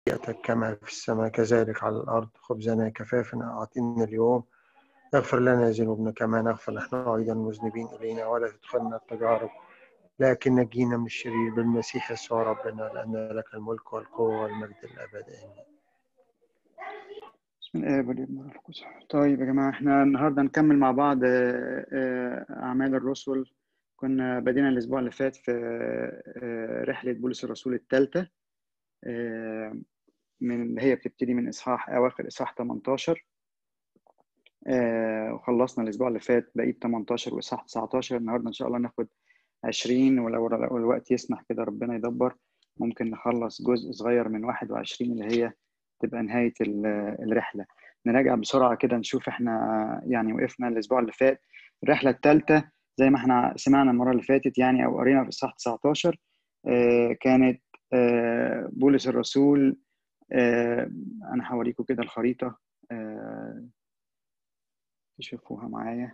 مشيئتك كما في السماء كذلك على الأرض خبزنا كفافنا أعطينا اليوم اغفر لنا ذنوبنا كما نغفر نحن أيضا المذنبين إلينا ولا تدخلنا التجارب لكن نجينا من الشرير بالمسيح يسوع ربنا لأن لك الملك والقوة والمجد الأبد آمين بسم الله والابن والروح القدس طيب يا جماعة احنا النهاردة نكمل مع بعض آه، آه، أعمال الرسل كنا بدينا الأسبوع اللي فات في آه، رحلة بولس الرسول الثالثة من اللي هي بتبتدي من إصحاح أواخر إصحاح 18 آه، وخلصنا الأسبوع اللي فات بقية 18 وإصحاح 19 النهاردة إن شاء الله ناخد 20 ولو لو الوقت يسمح كده ربنا يدبر ممكن نخلص جزء صغير من 21 اللي هي تبقى نهاية ال- الرحلة نراجع بسرعة كده نشوف احنا يعني وقفنا الأسبوع اللي فات الرحلة الثالثة زي ما احنا سمعنا المرة اللي فاتت يعني أو قرينا في الصح 19 آه، كانت آه، بولس الرسول آه، أنا هوريكم كده الخريطة آه، تشوفوها معايا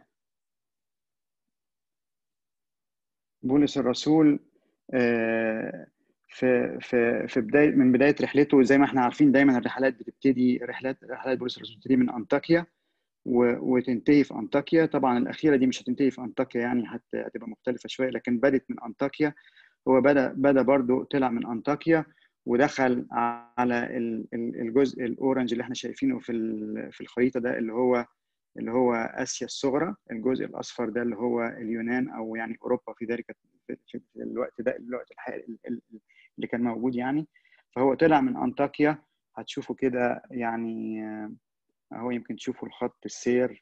بولس الرسول آه، في في في بدايه من بدايه رحلته زي ما احنا عارفين دايما الرحلات بتبتدي رحلات رحلات بولس الرسول بتبتدي من انطاكيا و- وتنتهي في انطاكيا طبعا الاخيره دي مش هتنتهي في انطاكيا يعني هت- هتبقى مختلفه شويه لكن بدت من انطاكيا هو بدا بدا برضو طلع من انطاكيا ودخل على ال- ال- الجزء الاورنج اللي احنا شايفينه في ال- في الخريطه ده اللي هو اللي هو اسيا الصغرى الجزء الاصفر ده اللي هو اليونان او يعني اوروبا في ذلك في في الوقت ده الوقت الحالي اللي كان موجود يعني فهو طلع من انطاكيا هتشوفوا كده يعني آه، اهو يمكن تشوفوا الخط السير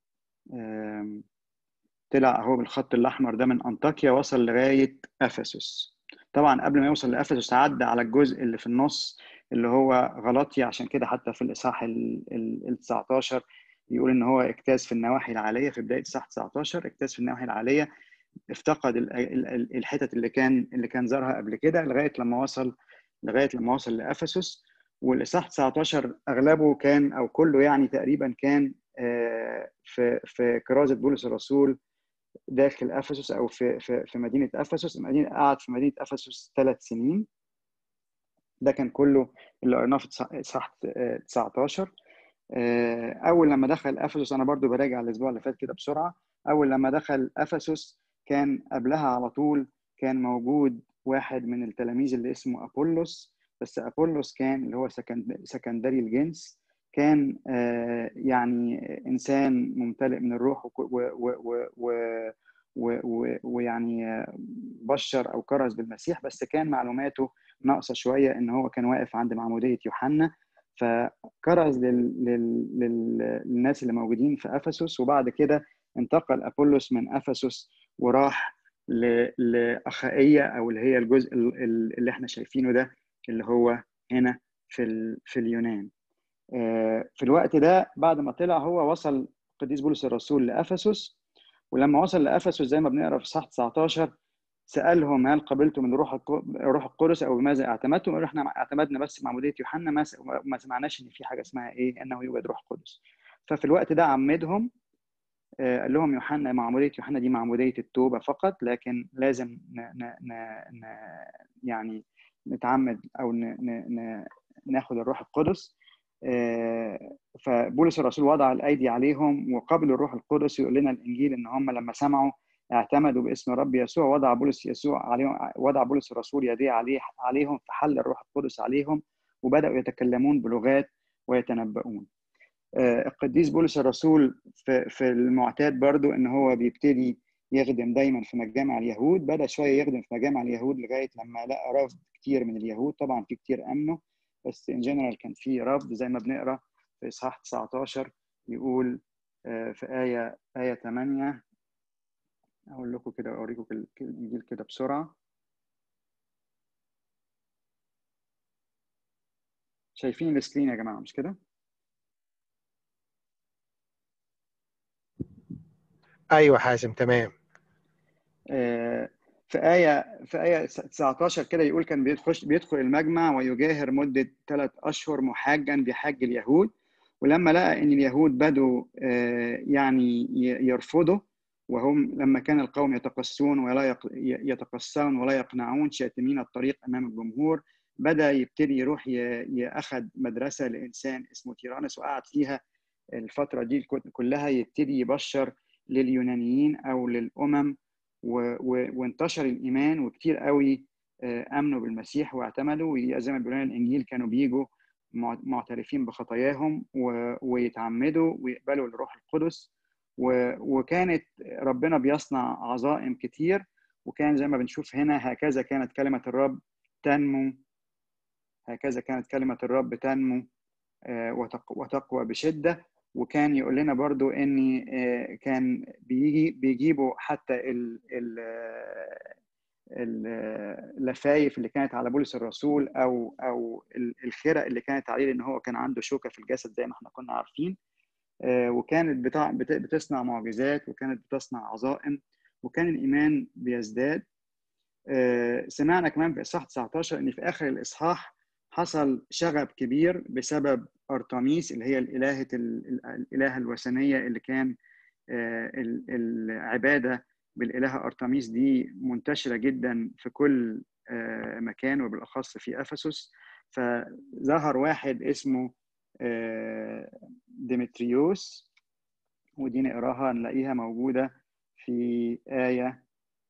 آم، طلع اهو بالخط الاحمر ده من انطاكيا وصل لغايه افسس طبعا قبل ما يوصل لافسس عدى على الجزء اللي في النص اللي هو غلطيا عشان كده حتى في الاصحاح ال ال- ال 19 يقول ان هو اجتاز في النواحي العاليه في بدايه اصحاح 19 اجتاز في النواحي العاليه افتقد ال- ال- ال- الحتت اللي كان اللي كان زارها قبل كده لغايه لما وصل لغايه لما وصل لافسس والاصحاح 19 اغلبه كان او كله يعني تقريبا كان آه، في في كرازه بولس الرسول داخل افسس او في في في مدينه افسس المدينه قعد في مدينه افسس ثلاث سنين ده كان كله اللي قريناه في اصحاح 19 آه، اول لما دخل افسس انا برضو براجع الاسبوع اللي فات كده بسرعه اول لما دخل افسس كان قبلها على طول كان موجود واحد من التلاميذ اللي اسمه ابولس بس ابولس كان اللي هو سكند- سكندري الجنس كان آه، يعني انسان ممتلئ من الروح وك- و- و- و- و- و- و- ويعني آه، بشر او كرز بالمسيح بس كان معلوماته ناقصه شويه ان هو كان واقف عند معموديه يوحنا فكرز لل... لل... لل... للناس اللي موجودين في افسس وبعد كده انتقل ابولس من افسس وراح ل... لاخائيه او اللي هي الجزء ال- ال- اللي احنا شايفينه ده اللي هو هنا في ال... في اليونان آه، في الوقت ده بعد ما طلع هو وصل قديس بولس الرسول لافسس ولما وصل لافسس زي ما بنقرا في صح 19 سالهم هل قبلتم من روح الق- روح القدس او بماذا اعتمدتم؟ قالوا احنا اعتمدنا بس معموديه يوحنا ما س- ما سمعناش ان في حاجه اسمها ايه انه يوجد روح قدس. ففي الوقت ده عمدهم آه، قال لهم يوحنا معموديه يوحنا دي معموديه التوبه فقط لكن لازم ن ن ن ن يعني نتعمد او ن ن ن ناخد الروح القدس آه، فبولس الرسول وضع الايدي عليهم وقبلوا الروح القدس يقول لنا الانجيل ان هم لما سمعوا اعتمدوا باسم رب يسوع وضع بولس يسوع عليهم وضع بولس الرسول يديه عليه عليهم فحل الروح القدس عليهم وبداوا يتكلمون بلغات ويتنبؤون آه، القديس بولس الرسول في في المعتاد برضو ان هو بيبتدي يخدم دايما في مجامع اليهود بدا شويه يخدم في مجامع اليهود لغايه لما لقى رفض كتير من اليهود طبعا في كتير امنوا بس ان جنرال كان في رفض زي ما بنقرا في اصحاح 19 يقول آه، في ايه ايه 8 اقول لكم كده اوريكم ال- الانجيل كده بسرعه شايفين السكرين يا جماعه مش كده؟ أيوة حازم تمام آه، في آية في آية 19 كده يقول كان بيدخل بيدخل المجمع ويجاهر مدة ثلاث أشهر محاجا بحج اليهود ولما لقى إن اليهود بدوا آه، يعني ي- يرفضوا وهم لما كان القوم يتقسون ولا يق- ي- يتقسون ولا يقنعون شاتمين الطريق أمام الجمهور بدا يبتدي يروح ياخذ مدرسه لانسان اسمه تيرانس وقعد فيها الفتره دي كلها يبتدي يبشر لليونانيين او للامم وانتشر الايمان وكتير قوي امنوا بالمسيح واعتمدوا زي ما بيقولوا الانجيل كانوا بيجوا معترفين بخطاياهم ويتعمدوا ويقبلوا الروح القدس وكانت ربنا بيصنع عظائم كتير وكان زي ما بنشوف هنا هكذا كانت كلمة الرب تنمو هكذا كانت كلمة الرب تنمو وتقوى بشدة وكان يقول لنا برضو ان كان بيجي بيجيبوا حتى ال ال اللفايف اللي كانت على بولس الرسول او او الخرق اللي كانت عليه لان هو كان عنده شوكه في الجسد زي ما احنا كنا عارفين وكانت بتاع بتصنع معجزات وكانت بتصنع عظائم وكان الايمان بيزداد سمعنا كمان في اصحاح 19 ان في اخر الاصحاح حصل شغب كبير بسبب ارتميس اللي هي الالهه الالهه الوثنيه اللي كان العباده بالالهه ارتميس دي منتشره جدا في كل مكان وبالاخص في افسس فظهر واحد اسمه ديمتريوس ودي نقراها نلاقيها موجوده في ايه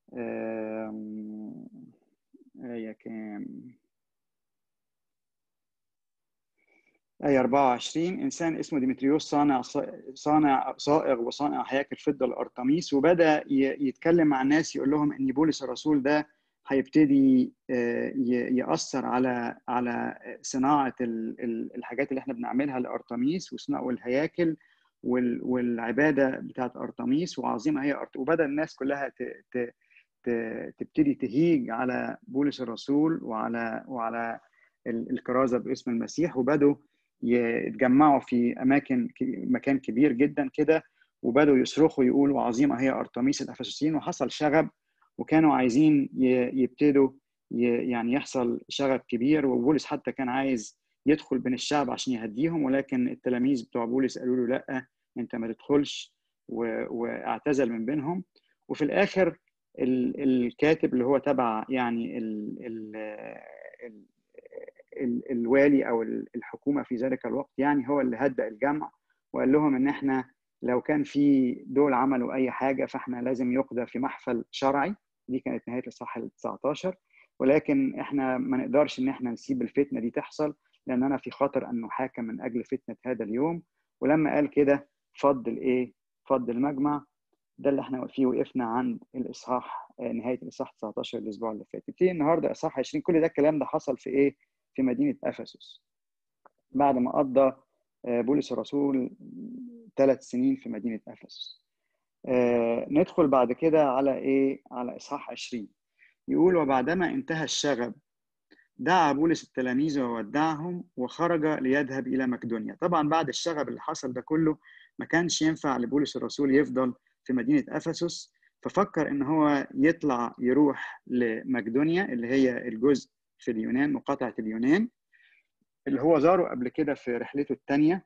ايه كام آية 24 إنسان اسمه ديمتريوس صانع صانع صائغ وصانع هياكل فضة لأرتميس وبدأ يتكلم مع الناس يقول لهم إن بولس الرسول ده هيبتدي يأثر على على صناعة الحاجات اللي احنا بنعملها لأرتميس وصناعة الهياكل والعبادة بتاعت أرتميس وعظيمة هي أرت... وبدأ الناس كلها ت... ت... ت... تبتدي تهيج على بولس الرسول وعلى وعلى الكرازة باسم المسيح وبدوا يتجمعوا في اماكن مكان كبير جدا كده وبداوا يصرخوا يقولوا عظيمه هي ارتميس الافسسيين وحصل شغب وكانوا عايزين يبتدوا يعني يحصل شغب كبير وبولس حتى كان عايز يدخل بين الشعب عشان يهديهم ولكن التلاميذ بتوع بولس قالوا له لا انت ما تدخلش واعتزل من بينهم وفي الاخر الكاتب اللي هو تبع يعني ال ال ال الوالي او الحكومه في ذلك الوقت يعني هو اللي هدأ الجمع وقال لهم ان احنا لو كان في دول عملوا اي حاجه فاحنا لازم يقضى في محفل شرعي دي كانت نهايه الاصحاح ال 19 ولكن احنا ما نقدرش ان احنا نسيب الفتنه دي تحصل لاننا في خطر ان نحاكم من اجل فتنه هذا اليوم ولما قال كده فض الايه؟ فض المجمع ده اللي احنا فيه وقفنا عند الاصحاح نهايه الاصحاح 19 الاسبوع اللي فات نبتدي النهارده اصحاح 20 كل ده الكلام ده حصل في ايه؟ في مدينه افسس بعد ما قضى بولس الرسول ثلاث سنين في مدينه افسس ندخل بعد كده على ايه؟ على اصحاح 20 يقول وبعدما انتهى الشغب دعا بولس التلاميذ وودعهم وخرج ليذهب الى مقدونيا طبعا بعد الشغب اللي حصل ده كله ما كانش ينفع لبولس الرسول يفضل في مدينه افسس ففكر ان هو يطلع يروح لمقدونيا اللي هي الجزء في اليونان مقاطعه اليونان اللي هو زاره قبل كده في رحلته الثانيه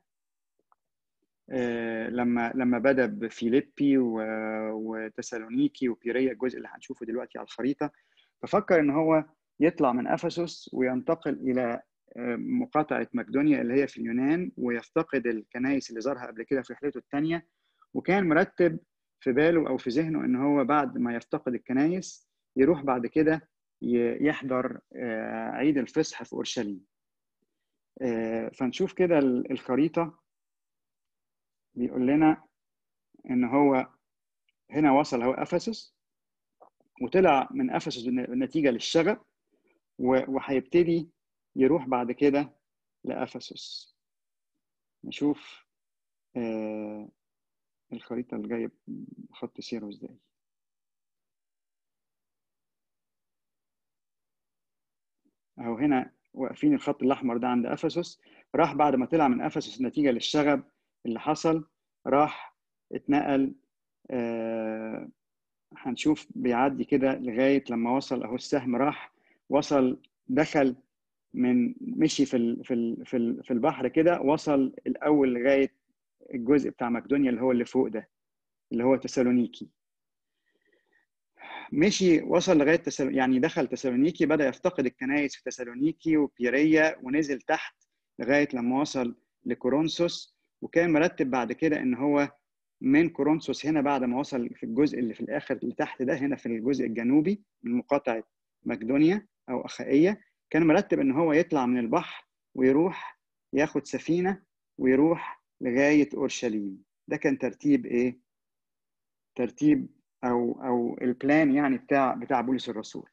لما لما بدا بفيليبي وتسالونيكي وبيريا الجزء اللي هنشوفه دلوقتي على الخريطه ففكر ان هو يطلع من افسس وينتقل الى مقاطعه مقدونيا اللي هي في اليونان ويفتقد الكنائس اللي زارها قبل كده في رحلته الثانيه وكان مرتب في باله او في ذهنه ان هو بعد ما يفتقد الكنائس يروح بعد كده يحضر عيد الفصح في اورشليم فنشوف كده الخريطه بيقول لنا ان هو هنا وصل هو افسس وطلع من افسس نتيجه للشغب وهيبتدي يروح بعد كده لافسس نشوف آه الخريطه اللي جايه خط سيره ازاي اهو هنا واقفين الخط الاحمر ده عند افسس راح بعد ما طلع من افسس نتيجه للشغب اللي حصل راح اتنقل آه هنشوف بيعدي كده لغايه لما وصل اهو السهم راح وصل دخل من مشي في ال في ال في, ال في البحر كده وصل الاول لغايه الجزء بتاع مقدونيا اللي هو اللي فوق ده اللي هو تسالونيكي مشي وصل لغايه تسل... يعني دخل تسالونيكي بدا يفتقد الكنائس في تسالونيكي وبيريا ونزل تحت لغايه لما وصل لكورنثوس وكان مرتب بعد كده ان هو من كورنثوس هنا بعد ما وصل في الجزء اللي في الاخر اللي تحت ده هنا في الجزء الجنوبي من مقاطعه مقدونيا او اخائيه كان مرتب ان هو يطلع من البحر ويروح ياخد سفينه ويروح لغايه اورشليم ده كان ترتيب ايه ترتيب او او البلان يعني بتاع بتاع بولس الرسول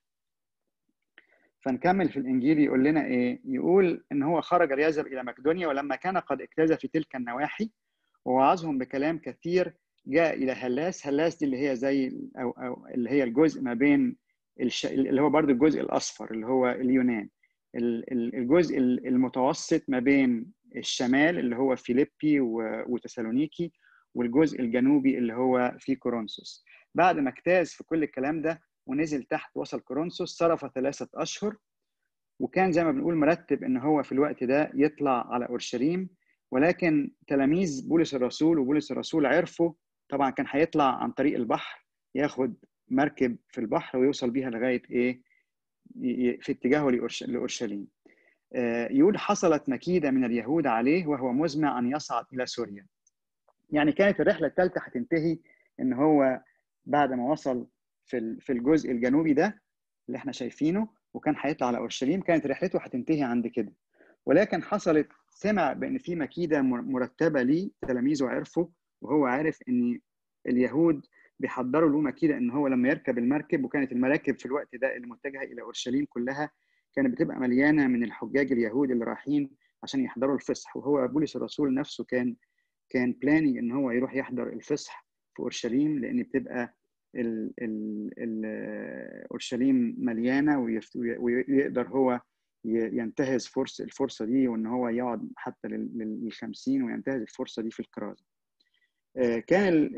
فنكمل في الانجيل يقول لنا ايه يقول ان هو خرج ليذهب الى مقدونيا ولما كان قد اجتاز في تلك النواحي ووعظهم بكلام كثير جاء الى هلاس هلاس دي اللي هي زي او او اللي هي الجزء ما بين الش... اللي هو برضو الجزء الاصفر اللي هو اليونان الجزء المتوسط ما بين الشمال اللي هو فيليبي وتسالونيكي والجزء الجنوبي اللي هو في كورنثوس بعد ما اجتاز في كل الكلام ده ونزل تحت وصل كورنثوس صرف ثلاثة أشهر وكان زي ما بنقول مرتب إن هو في الوقت ده يطلع على أورشليم ولكن تلاميذ بولس الرسول وبولس الرسول عرفوا طبعا كان هيطلع عن طريق البحر ياخد مركب في البحر ويوصل بيها لغاية إيه في اتجاهه لأورشليم يقول حصلت مكيدة من اليهود عليه وهو مزمع أن يصعد إلى سوريا يعني كانت الرحلة الثالثة هتنتهي إن هو بعد ما وصل في في الجزء الجنوبي ده اللي احنا شايفينه وكان هيطلع على اورشليم كانت رحلته هتنتهي عند كده ولكن حصلت سمع بان في مكيده مرتبه ليه تلاميذه عرفوا وهو عارف ان اليهود بيحضروا له مكيده ان هو لما يركب المركب وكانت المراكب في الوقت ده اللي متجهه الى اورشليم كلها كانت بتبقى مليانه من الحجاج اليهود اللي رايحين عشان يحضروا الفصح وهو بولس الرسول نفسه كان كان بلاني ان هو يروح يحضر الفصح في اورشليم لان بتبقى ال ال ال اورشليم مليانه ويقدر هو ينتهز فرصه الفرصه دي وان هو يقعد حتى لل 50 وينتهز الفرصه دي في الكرازه. كان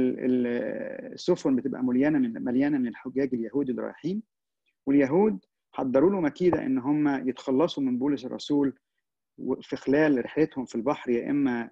السفن بتبقى مليانه من مليانه من الحجاج اليهود اللي رايحين واليهود حضروا له مكيده ان هم يتخلصوا من بولس الرسول في خلال رحلتهم في البحر يا اما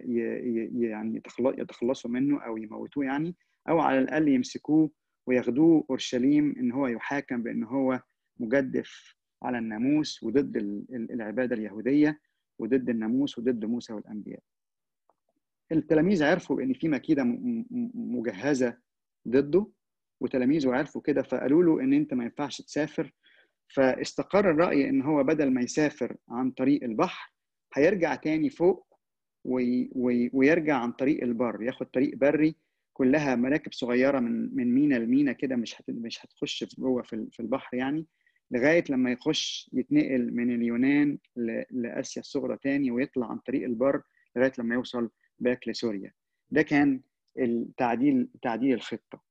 يعني يتخلصوا منه او يموتوه يعني او على الاقل يمسكوه وياخدوه اورشليم ان هو يحاكم بان هو مجدف على الناموس وضد العباده اليهوديه وضد الناموس وضد موسى والانبياء. التلاميذ عرفوا ان في مكيده مجهزه ضده وتلاميذه عرفوا كده فقالوا له ان انت ما ينفعش تسافر فاستقر الراي ان هو بدل ما يسافر عن طريق البحر هيرجع تاني فوق وي وي ويرجع عن طريق البر ياخد طريق بري كلها مراكب صغيره من من مينا لمينا كده مش هت مش هتخش جوه في في البحر يعني لغايه لما يخش يتنقل من اليونان لاسيا الصغرى تاني ويطلع عن طريق البر لغايه لما يوصل باك لسوريا ده كان التعديل تعديل الخطه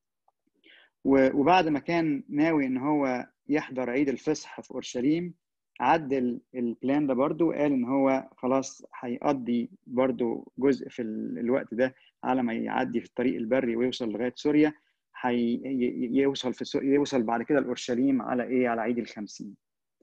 وبعد ما كان ناوي ان هو يحضر عيد الفصح في اورشليم عدل البلان ده برضو وقال ان هو خلاص هيقضي برضو جزء في الوقت ده على ما يعدي في الطريق البري ويوصل لغايه سوريا هيوصل في سوريا يوصل بعد كده لاورشليم على ايه على عيد الخمسين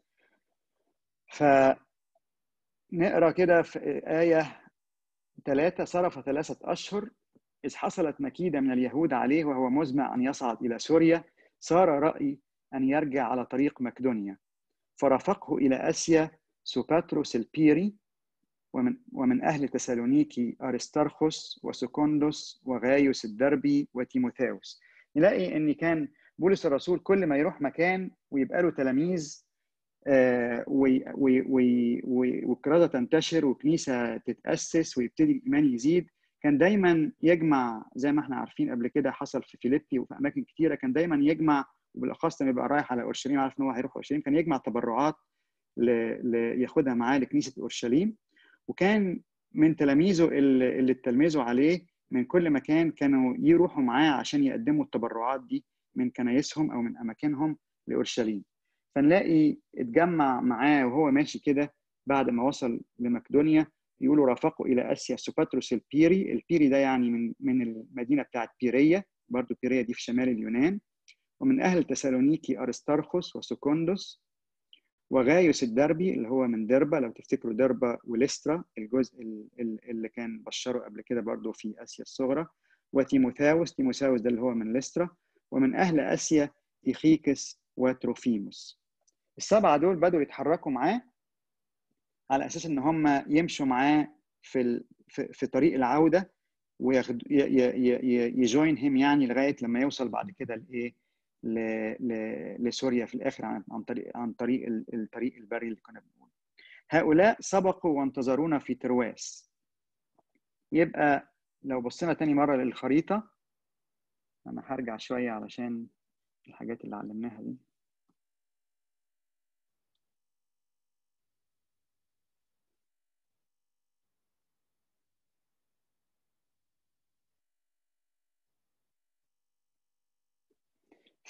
ف نقرا كده في آية ثلاثة صرف ثلاثة أشهر إذ حصلت مكيدة من اليهود عليه وهو مزمع أن يصعد إلى سوريا صار رأي أن يرجع على طريق مقدونيا فرافقه إلى آسيا سوباتروس البيري ومن, ومن أهل تسالونيكي أرسترخوس وسكوندوس وغايوس الدربي وتيموثاوس نلاقي أن كان بولس الرسول كل ما يروح مكان ويبقى له تلاميذ آه والكرازة تنتشر وكنيسة تتأسس ويبتدي الإيمان يزيد كان دايما يجمع زي ما احنا عارفين قبل كده حصل في فيليبي وفي أماكن كتيرة كان دايما يجمع وبالاخص لما يبقى رايح على اورشليم عارف ان هو هيروح اورشليم كان يجمع تبرعات ل... ل... ياخدها معاه لكنيسه اورشليم وكان من تلاميذه اللي, اللي اتلمذوا عليه من كل مكان كانوا يروحوا معاه عشان يقدموا التبرعات دي من كنايسهم او من اماكنهم لاورشليم فنلاقي اتجمع معاه وهو ماشي كده بعد ما وصل لمقدونيا يقولوا رافقوا الى اسيا سوباتروس البيري البيري ده يعني من من المدينه بتاعت بيريه برضو بيريه دي في شمال اليونان ومن أهل تسالونيكي أرسترخوس وسكوندوس وغايوس الدربي اللي هو من دربة لو تفتكروا دربة وليسترا الجزء اللي كان بشره قبل كده برضه في آسيا الصغرى وتيموثاوس تيموثاوس ده اللي هو من ليسترا ومن أهل آسيا تيخيكس وتروفيموس السبعة دول بدأوا يتحركوا معاه على أساس إن هم يمشوا معاه في ال... في, في طريق العودة وياخد يجوين هيم يعني لغاية لما يوصل بعد كده لإيه ل... ل... لسوريا في الآخر عن عن طريق عن طريق الطريق البري اللي كنا بنقول هؤلاء سبقوا وانتظرونا في ترواس يبقى لو بصينا تاني مرة للخريطة أنا هرجع شوية علشان الحاجات اللي علمناها دي ف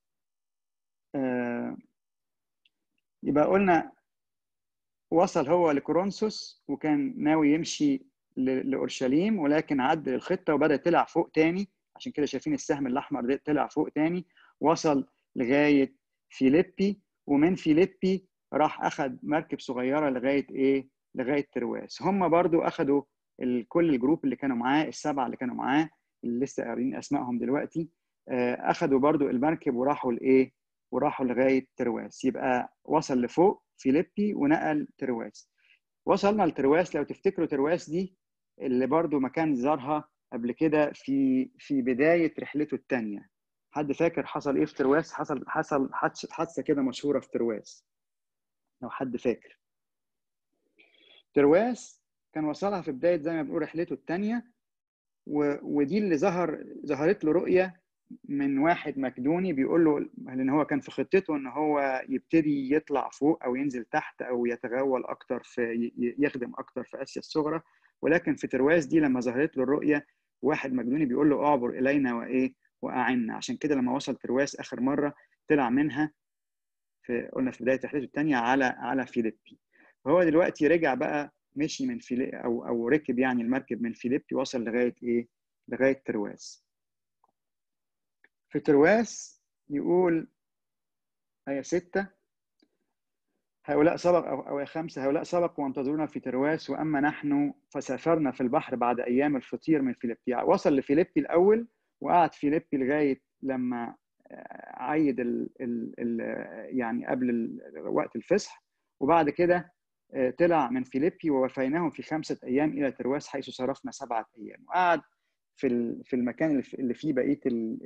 آه يبقى قلنا وصل هو لكورنثوس وكان ناوي يمشي لاورشليم ولكن عدل الخطه وبدا طلع فوق تاني عشان كده شايفين السهم الاحمر ده طلع فوق تاني وصل لغايه فيليبي ومن فيليبي راح اخذ مركب صغيره لغايه ايه؟ لغايه ترواس هم برضو اخذوا كل الجروب اللي كانوا معاه السبعه اللي كانوا معاه اللي لسه قارين اسمائهم دلوقتي اخذوا برضو المركب وراحوا لايه؟ وراحوا لغايه ترواس يبقى وصل لفوق فيليبي ونقل ترواس وصلنا لترواس لو تفتكروا ترواس دي اللي برضو مكان زارها قبل كده في في بدايه رحلته الثانيه حد فاكر حصل ايه في ترواس حصل حصل حادثه كده مشهوره في ترواس لو حد فاكر ترواس كان وصلها في بدايه زي ما بنقول رحلته الثانيه و... ودي اللي ظهر ظهرت له رؤيه من واحد مكدوني بيقول له لان هو كان في خطته ان هو يبتدي يطلع فوق او ينزل تحت او يتغول اكتر في يخدم اكتر في اسيا الصغرى ولكن في ترواس دي لما ظهرت له الرؤيه واحد مكدوني بيقول له اعبر الينا وايه واعنا عشان كده لما وصل ترواس اخر مره طلع منها في قلنا في بدايه رحلته الثانيه على على فيليبي فهو دلوقتي رجع بقى مشي من فيلي او او ركب يعني المركب من فيليبي وصل لغايه ايه؟ لغايه ترواس. في ترواس يقول آية ستة هؤلاء سبق أو أو خمسة هؤلاء سبقوا وانتظرونا في ترواس وأما نحن فسافرنا في البحر بعد أيام الفطير من فيليبي وصل لفيليبي الأول وقعد فيليبي لغاية لما عيد ال ال ال يعني قبل وقت الفصح وبعد كده طلع من فيليبي ووفيناهم في خمسة أيام إلى ترواس حيث صرفنا سبعة أيام وقعد في في المكان اللي فيه بقيه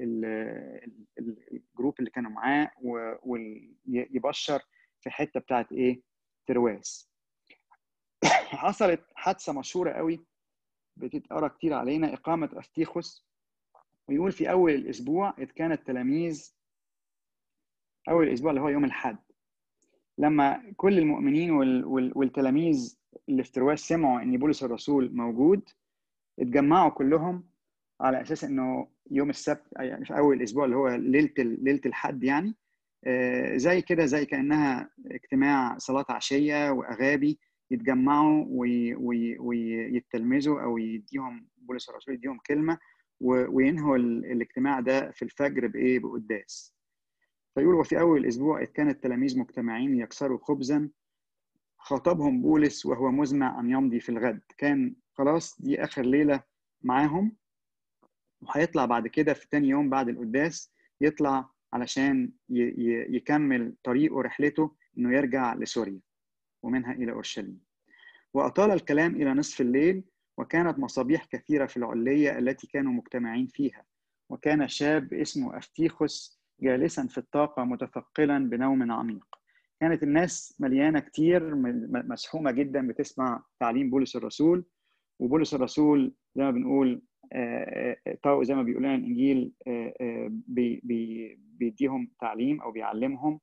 الجروب اللي كانوا معاه ويبشر في حته بتاعت ايه ترواس حصلت حادثه مشهوره قوي بتتقرا كتير علينا اقامه افتيخوس ويقول في اول الاسبوع اذ كان التلاميذ اول الاسبوع اللي هو يوم الاحد لما كل المؤمنين والتلاميذ اللي في ترواس سمعوا ان بولس الرسول موجود اتجمعوا كلهم على اساس انه يوم السبت يعني في اول الاسبوع اللي هو ليله ليله الحد يعني زي كده زي كانها اجتماع صلاه عشيه واغابي يتجمعوا ويتلمذوا او يديهم بولس الرسول يديهم كلمه وينهوا الاجتماع ده في الفجر بايه بقداس فيقول وفي اول الاسبوع اذ كان التلاميذ مجتمعين يكسروا خبزا خاطبهم بولس وهو مزمع ان يمضي في الغد كان خلاص دي اخر ليله معاهم وهيطلع بعد كده في تاني يوم بعد القداس يطلع علشان يكمل طريقه رحلته انه يرجع لسوريا ومنها الى اورشليم واطال الكلام الى نصف الليل وكانت مصابيح كثيره في العليه التي كانوا مجتمعين فيها وكان شاب اسمه افتيخوس جالسا في الطاقه متثقلا بنوم عميق كانت الناس مليانه كتير مسحومه جدا بتسمع تعليم بولس الرسول وبولس الرسول زي ما بنقول طو زي ما بيقول لنا الانجيل بي بي بيديهم تعليم او بيعلمهم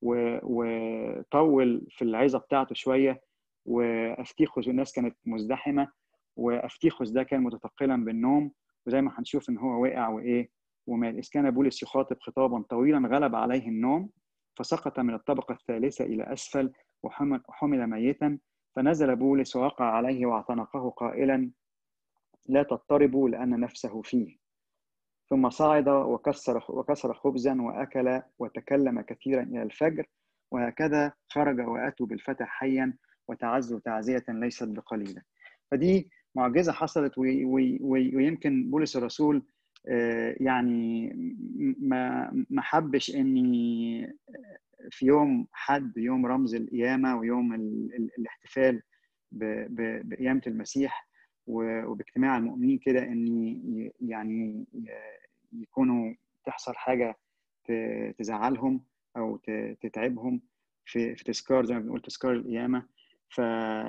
وطول في العظه بتاعته شويه وافتيخوس والناس كانت مزدحمه وافتيخوس ده كان متثقلا بالنوم وزي ما هنشوف ان هو وقع وايه ومات اذ كان بولس يخاطب خطابا طويلا غلب عليه النوم فسقط من الطبقه الثالثه الى اسفل وحمل, وحمل ميتا فنزل بولس ووقع عليه واعتنقه قائلا لا تضطربوا لأن نفسه فيه ثم صعد وكسر وكسر خبزا وأكل وتكلم كثيرا إلى الفجر وهكذا خرج وأتوا بالفتى حيا وتعزوا تعزية ليست بقليلة فدي معجزة حصلت ويمكن بولس الرسول يعني ما ما حبش اني في يوم حد يوم رمز القيامه ويوم الاحتفال بقيامه المسيح وباجتماع المؤمنين كده ان يعني يكونوا تحصل حاجه تزعلهم او تتعبهم في في تذكار زي ما بنقول تذكار القيامه ف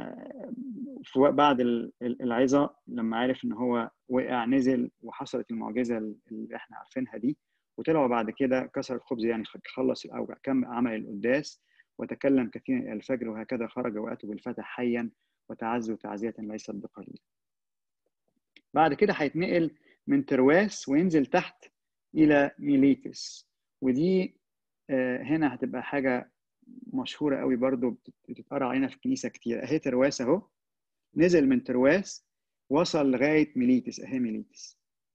بعد العظه لما عرف ان هو وقع نزل وحصلت المعجزه اللي احنا عارفينها دي وطلعوا بعد كده كسر الخبز يعني خلص او كم عمل القداس وتكلم كثيرا الى الفجر وهكذا خرج واتوا بالفتح حيا وتعزوا تعزيه ليست بقليل. بعد كده هيتنقل من ترواس وينزل تحت الى ميليتس ودي هنا هتبقى حاجه مشهوره قوي برضو بتتقرا علينا في الكنيسه كتير اهي ترواس اهو نزل من ترواس وصل لغايه ميليتس اهي ميليتس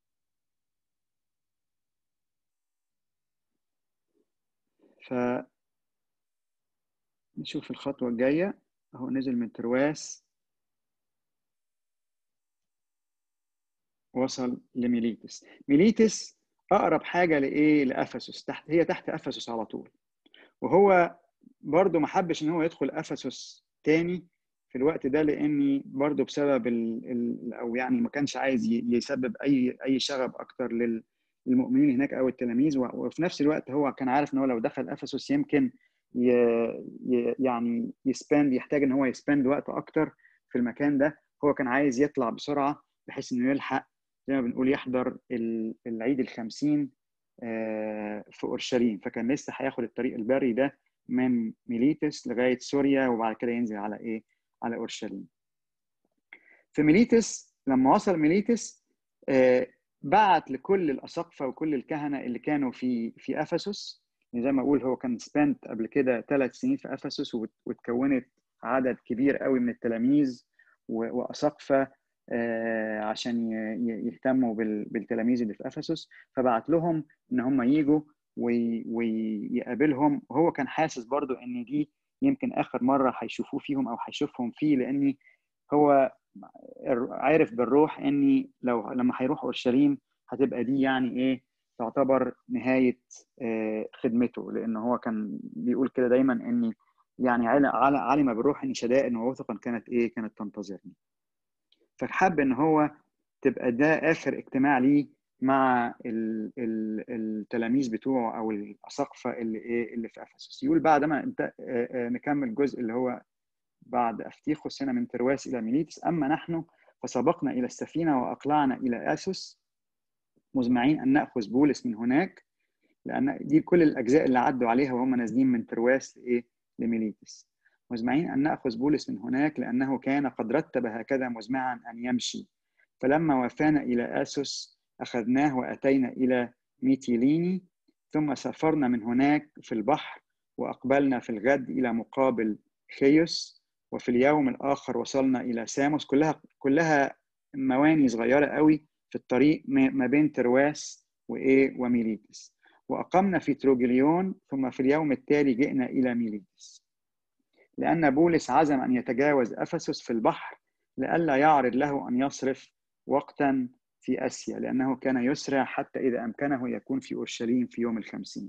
ف نشوف الخطوه الجايه اهو نزل من ترواس وصل لميليتس ميليتس اقرب حاجه لايه لافسس تحت هي تحت افسس على طول وهو برضه ما حبش ان هو يدخل افسس تاني في الوقت ده لاني برضه بسبب ال ال او يعني ما كانش عايز يسبب اي اي شغب اكتر للمؤمنين هناك او التلاميذ وفي نفس الوقت هو كان عارف ان هو لو دخل افسس يمكن ي يعني يسبند يحتاج ان هو يسبند وقت اكتر في المكان ده هو كان عايز يطلع بسرعه بحيث انه يلحق زي ما بنقول يحضر العيد الخمسين في اورشليم فكان لسه هياخد الطريق البري ده من ميليتس لغايه سوريا وبعد كده ينزل على ايه؟ على اورشليم. في ميليتس لما وصل ميليتس بعت لكل الاساقفه وكل الكهنه اللي كانوا في في افسس زي ما اقول هو كان سبنت قبل كده ثلاث سنين في افسس وتكونت عدد كبير قوي من التلاميذ واساقفه عشان يهتموا بالتلاميذ اللي في افسس فبعت لهم ان هم يجوا ويقابلهم وهو كان حاسس برضو ان دي يمكن اخر مره هيشوفوه فيهم او هيشوفهم فيه لاني هو عارف بالروح اني لو لما هيروح اورشليم هتبقى دي يعني ايه تعتبر نهايه خدمته لان هو كان بيقول كده دايما اني يعني علم بالروح اني شدائد ووثقا كانت ايه كانت تنتظرني فحب ان هو تبقى ده اخر اجتماع ليه مع ال ال التلاميذ بتوعه او الاساقفه اللي ايه اللي في افسس يقول بعد ما انت نكمل الجزء اللي هو بعد افتيخوس هنا من ترواس الى ميليتس اما نحن فسبقنا الى السفينه واقلعنا الى اسوس مزمعين ان ناخذ بولس من هناك لان دي كل الاجزاء اللي عدوا عليها وهم نازلين من ترواس لايه لميليتس مزمعين ان ناخذ بولس من هناك لانه كان قد رتب هكذا مزمعا ان يمشي فلما وافانا الى اسوس اخذناه واتينا الى ميتيليني ثم سافرنا من هناك في البحر واقبلنا في الغد الى مقابل خيوس وفي اليوم الاخر وصلنا الى ساموس كلها كلها مواني صغيره قوي في الطريق ما بين ترواس وايه وميليتس واقمنا في تروجليون ثم في اليوم التالي جئنا الى ميليتس لان بولس عزم ان يتجاوز افسس في البحر لئلا يعرض له ان يصرف وقتا في اسيا لانه كان يسرع حتى اذا امكنه يكون في اورشليم في يوم الخمسين.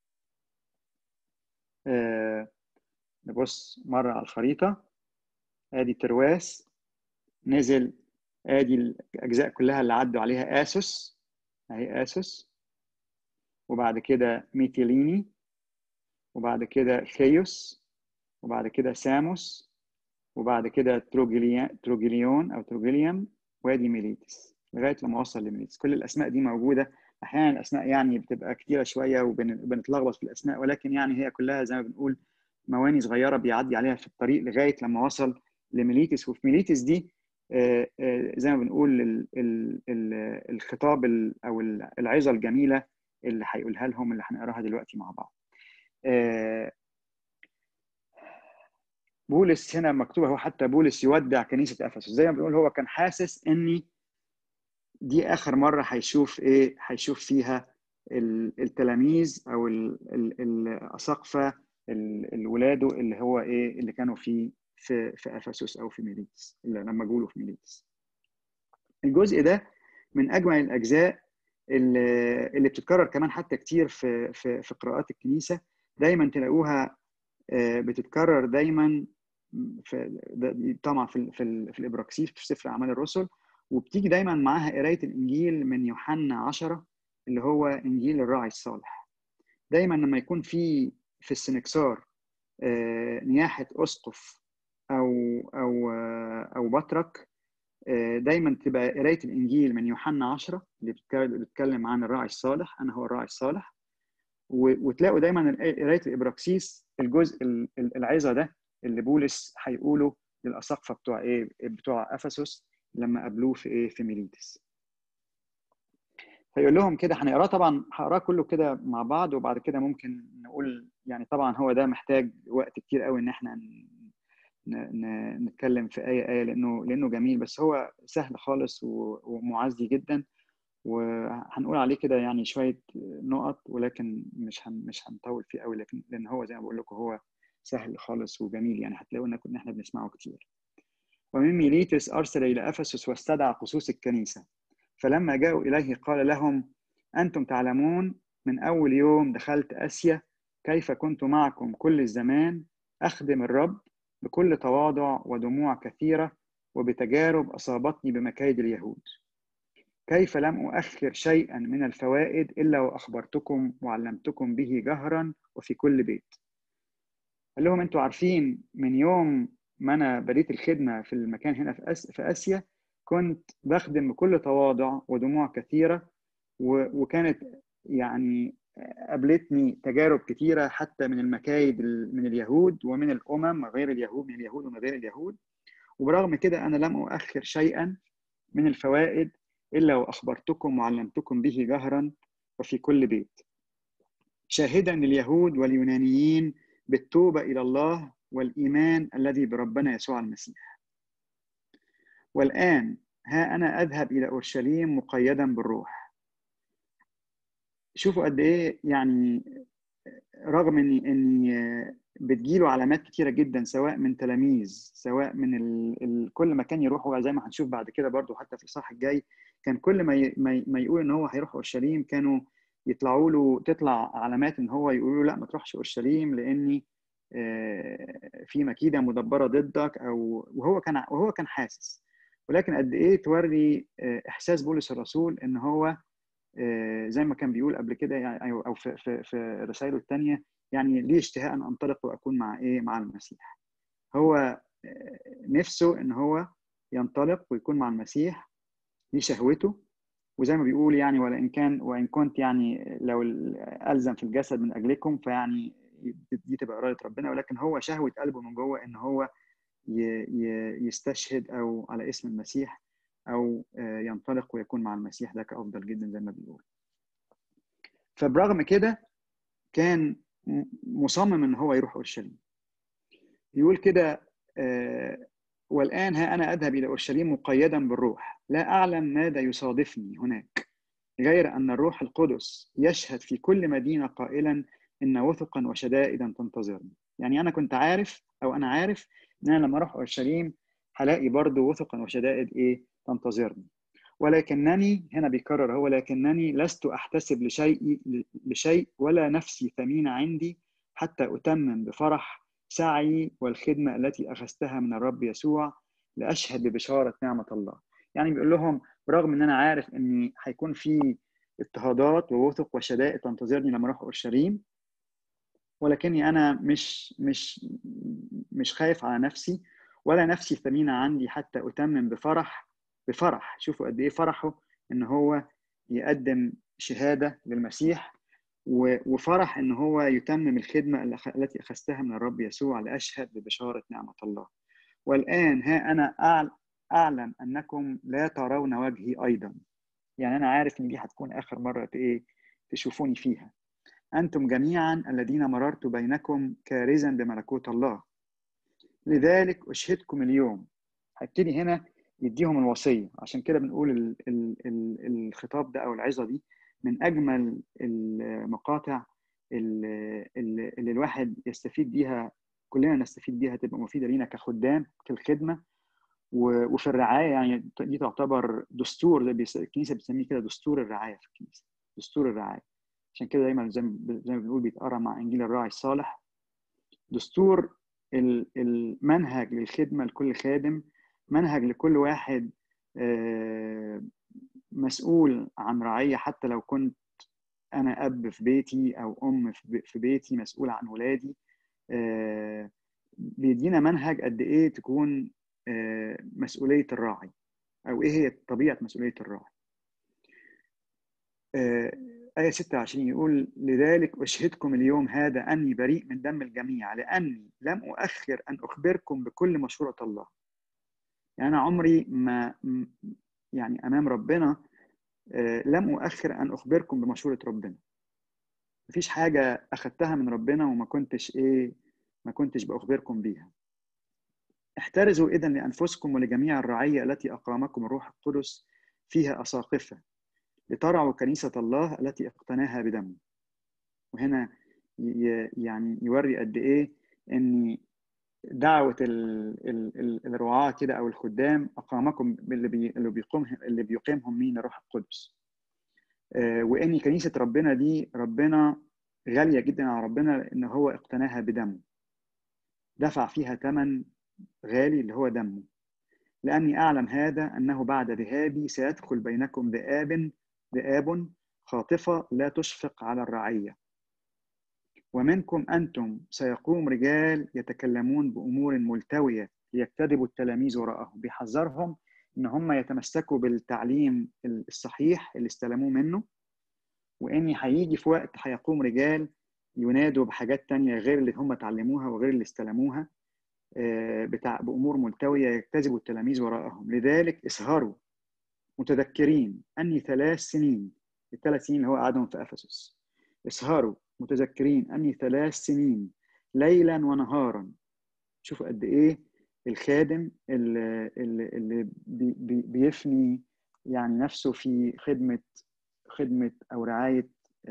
آه نبص مره على الخريطه ادي ترواس نزل ادي الاجزاء كلها اللي عدوا عليها اسوس اهي اسوس وبعد كده ميتيليني وبعد كده خيوس وبعد كده ساموس وبعد كده تروجليون تروجليون او تروجليوم وادي ميليتس لغايه لما وصل لميليتس كل الاسماء دي موجوده احيانا الاسماء يعني بتبقى كتيره شويه وبنتلخبط في الاسماء ولكن يعني هي كلها زي ما بنقول مواني صغيره بيعدي عليها في الطريق لغايه لما وصل لميليتس وفي ميليتس دي زي ما بنقول الخطاب او العظه الجميله اللي هيقولها لهم اللي هنقراها دلوقتي مع بعض. بولس هنا مكتوب هو حتى بولس يودع كنيسه افسس زي ما بنقول هو كان حاسس اني دي اخر مره هيشوف ايه هيشوف فيها التلاميذ او الاساقفه الولاده اللي هو ايه اللي كانوا في في في افسس او في ميليتس لما جولوا في ميليتس الجزء ده من اجمل الاجزاء اللي اللي بتتكرر كمان حتى كتير في في في قراءات الكنيسه دايما تلاقوها آه، بتتكرر دايما في ده- طبعا في ال- في, ال- في الابراكسيس في سفر اعمال الرسل وبتيجي دايما معاها قرايه الانجيل من يوحنا 10 اللي هو انجيل الراعي الصالح دايما لما يكون في في السنكسار آه، نياحه اسقف او او آه، او بطرك آه، دايما تبقى قرايه الانجيل من يوحنا 10 اللي بتك- بيتكلم عن الراعي الصالح انا هو الراعي الصالح و- وتلاقوا دايما ال- قرايه الابراكسيس الجزء ال- ال- العظه ده اللي بولس هيقوله للاساقفه بتوع ايه بتوع افسس لما قابلوه في ايه في ميليتس فيقول لهم كده هنقراه طبعا هقراه كله كده مع بعض وبعد كده ممكن نقول يعني طبعا هو ده محتاج وقت كتير قوي ان احنا ن- ن- نتكلم في ايه ايه لانه لانه جميل بس هو سهل خالص و- ومعزي جدا وهنقول عليه كده يعني شويه نقط ولكن مش هن مش هنطول فيه قوي لكن لان هو زي ما بقول لكم هو سهل خالص وجميل يعني هتلاقوا ان إن احنا بنسمعه كتير ومن ميليتس ارسل الى افسس واستدعى قصوص الكنيسه فلما جاءوا اليه قال لهم انتم تعلمون من اول يوم دخلت اسيا كيف كنت معكم كل الزمان اخدم الرب بكل تواضع ودموع كثيره وبتجارب اصابتني بمكايد اليهود كيف لم أؤخر شيئا من الفوائد إلا وأخبرتكم وعلمتكم به جهرا وفي كل بيت قال لهم أنتوا عارفين من يوم ما أنا بديت الخدمة في المكان هنا في, أس... في آسيا كنت بخدم بكل تواضع ودموع كثيرة و... وكانت يعني قابلتني تجارب كثيرة حتى من المكايد ال- من اليهود ومن الأمم غير اليهود من اليهود ومن غير اليهود وبرغم كده أنا لم أؤخر شيئا من الفوائد إلا وأخبرتكم وعلمتكم به جهرا وفي كل بيت شاهدا لليهود واليونانيين بالتوبة إلى الله والإيمان الذي بربنا يسوع المسيح والآن ها أنا أذهب إلى أورشليم مقيدا بالروح شوفوا قد إيه يعني رغم إني إني بتجيله علامات كتيرة جدا سواء من تلاميذ سواء من ال... ال... كل مكان يروحوا زي ما هنشوف بعد كده برضو حتى في الإصحاح الجاي كان كل ما ي... ما, ي... ما يقول إن هو هيروح أورشليم كانوا يطلعوا له تطلع علامات إن هو يقولوا له لا ما تروحش أورشليم لأني آه، في مكيدة مدبرة ضدك أو وهو كان وهو كان حاسس ولكن قد إيه توري آه، إحساس بولس الرسول إن هو آه، زي ما كان بيقول قبل كده يعني أو أو في في في رسائله الثانية يعني ليه اشتهاء ان انطلق واكون مع ايه مع المسيح هو آه، نفسه ان هو ينطلق ويكون مع المسيح دي شهوته وزي ما بيقول يعني ولئن كان وان كنت يعني لو الزم في الجسد من اجلكم فيعني دي تبقى اراده ربنا ولكن هو شهوه قلبه من جوه ان هو ي- ي- يستشهد او على اسم المسيح او آه، ينطلق ويكون مع المسيح ده كافضل جدا زي ما بيقول فبرغم كده كان م- مصمم ان هو يروح اورشليم يقول كده آه، والان ها انا اذهب الى اورشليم مقيدا بالروح لا اعلم ماذا يصادفني هناك غير ان الروح القدس يشهد في كل مدينه قائلا ان وثقا وشدائدا تنتظرني يعني انا كنت عارف او انا عارف ان انا لما اروح اورشليم هلاقي برضه وثقا وشدائد ايه تنتظرني ولكنني هنا بيكرر هو لكنني لست احتسب لشيء لشيء ولا نفسي ثمينه عندي حتى اتمم بفرح سعي والخدمه التي اخذتها من الرب يسوع لاشهد ببشاره نعمه الله. يعني بيقول لهم برغم ان انا عارف ان هيكون في اضطهادات ووثق وشدائد تنتظرني لما اروح اورشليم ولكني انا مش مش مش خايف على نفسي ولا نفسي ثمينه عندي حتى اتمم بفرح بفرح شوفوا قد ايه فرحه ان هو يقدم شهاده للمسيح و- وفرح ان هو يتمم الخدمه اللي أخ- التي اخذتها من الرب يسوع لاشهد ببشاره نعمه الله والان ها انا أعل- اعلم انكم لا ترون وجهي ايضا يعني انا عارف ان دي هتكون اخر مره ت- ايه تشوفوني فيها انتم جميعا الذين مررت بينكم كارزا بملكوت الله لذلك اشهدكم اليوم هبتدي هنا يديهم الوصيه عشان كده بنقول ال ال ال الخطاب ده او العظه دي من اجمل المقاطع اللي, اللي الواحد يستفيد بيها كلنا نستفيد بيها تبقى مفيده لينا كخدام في الخدمه وفي الرعايه يعني دي تعتبر دستور زي الكنيسه بتسميه كده دستور الرعايه في الكنيسه دستور الرعايه عشان كده دايما زي زي ما بنقول بيتقرا مع انجيل الراعي الصالح دستور المنهج للخدمه لكل خادم منهج لكل واحد مسؤول عن رعيه حتى لو كنت انا اب في بيتي او ام في بيتي مسؤول عن ولادي بيدينا منهج قد ايه تكون مسؤوليه الراعي او ايه هي طبيعه مسؤوليه الراعي آية 26 يقول لذلك أشهدكم اليوم هذا أني بريء من دم الجميع لأني لم أؤخر أن أخبركم بكل مشورة الله يعني أنا عمري ما يعني أمام ربنا لم أؤخر أن أخبركم بمشورة ربنا مفيش حاجة أخدتها من ربنا وما كنتش إيه ما كنتش بأخبركم بيها احترزوا إذا لأنفسكم ولجميع الرعية التي أقامكم الروح القدس فيها أساقفة لترعوا كنيسة الله التي اقتناها بدمه وهنا يعني يوري قد إيه إن دعوة الرعاة كده أو الخدام أقامكم اللي بي اللي بيقومهم اللي بيقيمهم مين الروح القدس وإن كنيسة ربنا دي ربنا غالية جدا على ربنا إن هو اقتناها بدمه دفع فيها ثمن غالي اللي هو دمه لأني أعلم هذا أنه بعد ذهابي سيدخل بينكم ذئاب ذئاب خاطفة لا تشفق على الرعية ومنكم أنتم سيقوم رجال يتكلمون بأمور ملتوية ليكتذبوا التلاميذ وراءهم بيحذرهم إن هم يتمسكوا بالتعليم الصحيح اللي استلموه منه وإن هيجي في وقت هيقوم رجال ينادوا بحاجات تانية غير اللي هم اتعلموها وغير اللي استلموها بتاع بأمور ملتوية يكتذبوا التلاميذ وراءهم لذلك اسهروا متذكرين أني ثلاث سنين الثلاث سنين اللي هو قعدهم في أفسس اسهروا متذكرين أني ثلاث سنين ليلا ونهارا شوفوا قد إيه الخادم اللي, اللي بي بي بيفني يعني نفسه في خدمة خدمة أو رعاية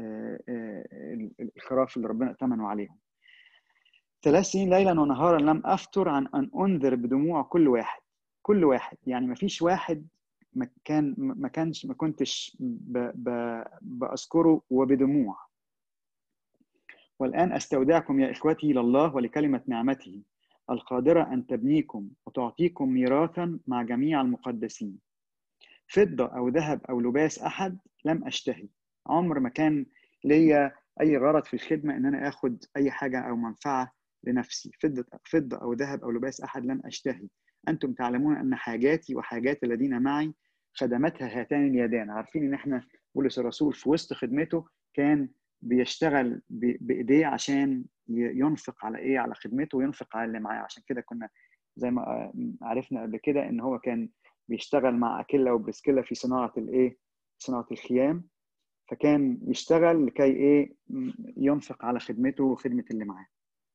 الخراف اللي ربنا ائتمنوا عليهم ثلاث سنين ليلا ونهارا لم أفتر عن أن أنذر بدموع كل واحد كل واحد يعني ما فيش واحد ما كان ما كانش ما كنتش ب ب بأذكره وبدموع والآن أستودعكم يا إخوتي إلى الله ولكلمة نعمته القادرة أن تبنيكم وتعطيكم ميراثا مع جميع المقدسين فضة أو ذهب أو لباس أحد لم أشتهي عمر ما كان ليا أي غرض في الخدمة إن أنا آخد أي حاجة أو منفعة لنفسي فضة فضة أو ذهب أو لباس أحد لم أشتهي أنتم تعلمون أن حاجاتي وحاجات الذين معي خدمتها هاتان اليدان عارفين إن إحنا بولس الرسول في وسط خدمته كان بيشتغل بايديه عشان ينفق على ايه على خدمته وينفق على اللي معاه عشان كده كنا زي ما عرفنا قبل كده ان هو كان بيشتغل مع اكيلا وبريسكيلا في صناعه الايه صناعه الخيام فكان يشتغل لكي ايه ينفق على خدمته وخدمه اللي معاه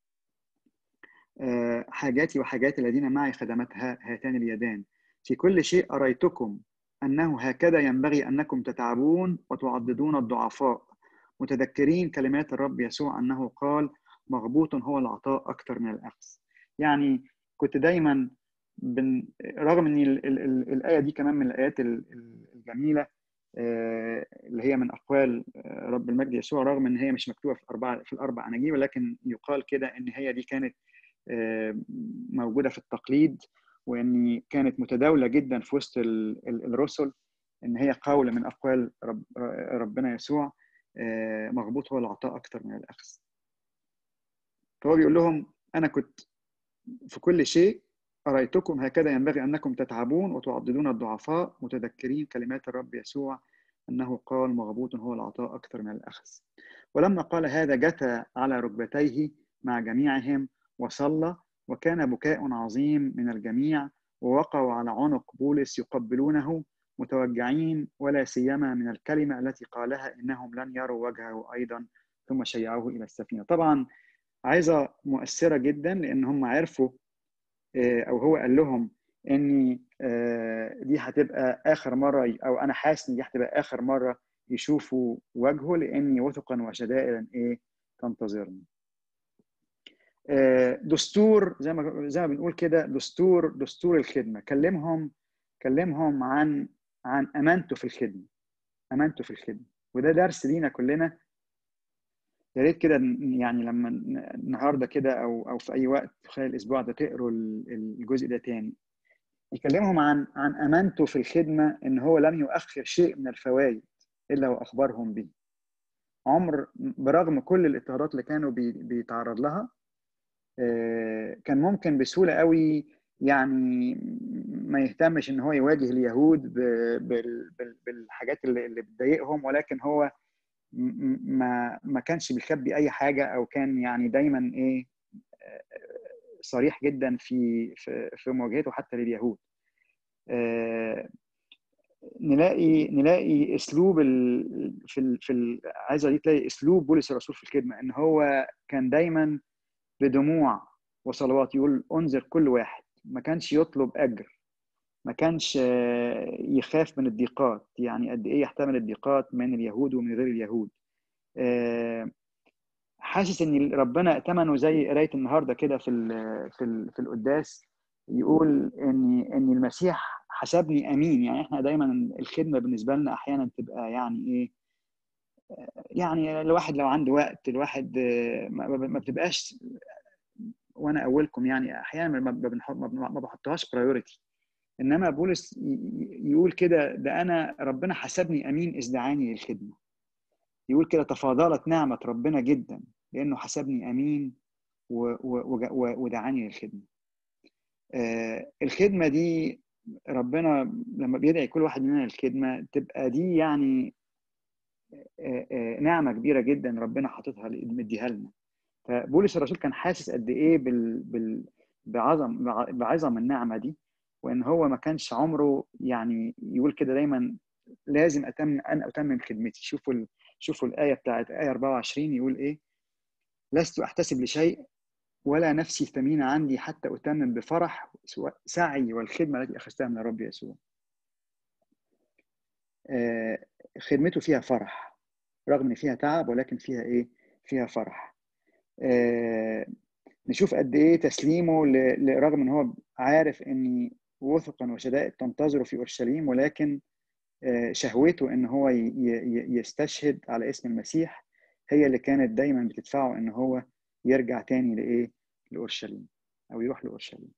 حاجاتي وحاجات الذين معي خدمتها هاتان اليدان في كل شيء أريتكم أنه هكذا ينبغي أنكم تتعبون وتعضدون الضعفاء متذكرين كلمات الرب يسوع أنه قال مغبوط هو العطاء أكثر من الأخذ يعني كنت دايما بن... رغم ان ال... ال... ال... الايه دي كمان من الايات الجميله اللي هي من اقوال رب المجد يسوع رغم ان هي مش مكتوبه في الاربع في الاربع اناجيل ولكن يقال كده ان هي دي كانت موجوده في التقليد وان كانت متداوله جدا في وسط الرسل ان هي قول من اقوال رب ربنا يسوع مغبوط هو العطاء اكثر من الاخذ فهو بيقول لهم انا كنت في كل شيء أريتكم هكذا ينبغي أنكم تتعبون وتعضدون الضعفاء متذكرين كلمات الرب يسوع أنه قال مغبوط هو العطاء أكثر من الأخذ ولما قال هذا جثى على ركبتيه مع جميعهم وصلى وكان بكاء عظيم من الجميع ووقعوا على عنق بولس يقبلونه متوجعين ولا سيما من الكلمة التي قالها إنهم لن يروا وجهه أيضا ثم شيعوه إلى السفينة طبعا عايزة مؤثرة جدا لأن هم عرفوا او هو قال لهم ان دي هتبقى اخر مره او انا حاسس ان دي هتبقى اخر مره يشوفوا وجهه لاني وثقا وشدائدا ايه تنتظرني دستور زي ما زي ما بنقول كده دستور دستور الخدمه كلمهم كلمهم عن عن امانته في الخدمه امانته في الخدمه وده درس لينا كلنا يا ريت كده يعني لما النهارده كده او او في اي وقت خلال الاسبوع ده تقروا الجزء ده تاني يكلمهم عن عن امانته في الخدمه ان هو لم يؤخر شيء من الفوائد الا واخبرهم به عمر برغم كل الاضطهادات اللي كانوا بيتعرض لها كان ممكن بسهوله قوي يعني ما يهتمش ان هو يواجه اليهود بالحاجات اللي بتضايقهم ولكن هو ما ما كانش بيخبي اي حاجه او كان يعني دايما ايه صريح جدا في في, في مواجهته حتى لليهود نلاقي نلاقي اسلوب ال في ال في ال عايزه دي تلاقي اسلوب بولس الرسول في الخدمه ان هو كان دايما بدموع وصلوات يقول انذر كل واحد ما كانش يطلب اجر ما كانش يخاف من الضيقات يعني قد ايه يحتمل الضيقات من اليهود ومن غير اليهود حاسس ان ربنا ائتمنه زي قرايه النهارده كده في ال في ال في القداس يقول ان ان المسيح حسبني امين يعني احنا دايما الخدمه بالنسبه لنا احيانا تبقى يعني ايه يعني الواحد لو عنده وقت الواحد ما بتبقاش وانا اولكم يعني احيانا ما بحطهاش برايورتي انما بولس يقول كده ده انا ربنا حسبني امين اذ دعاني للخدمه يقول كده تفاضلت نعمه ربنا جدا لانه حسبني امين ودعاني للخدمه آه الخدمه دي ربنا لما بيدعي كل واحد مننا للخدمه تبقى دي يعني آه آه نعمه كبيره جدا ربنا حاططها مديها لنا فبولس الرسول كان حاسس قد ايه بال, بال بعظم بعظم النعمه دي وان هو ما كانش عمره يعني يقول كده دايما لازم اتم ان اتمم خدمتي شوفوا ال... شوفوا الايه بتاعت ايه 24 يقول ايه لست احتسب لشيء ولا نفسي ثمينه عندي حتى اتمم بفرح سعي والخدمه التي اخذتها من الرب يسوع آه خدمته فيها فرح رغم ان فيها تعب ولكن فيها ايه فيها فرح آه نشوف قد ايه تسليمه ل... رغم ان هو عارف ان وثقا وشدائد تنتظره في اورشليم ولكن شهوته ان هو يستشهد على اسم المسيح هي اللي كانت دايما بتدفعه ان هو يرجع تاني لايه لاورشليم او يروح لاورشليم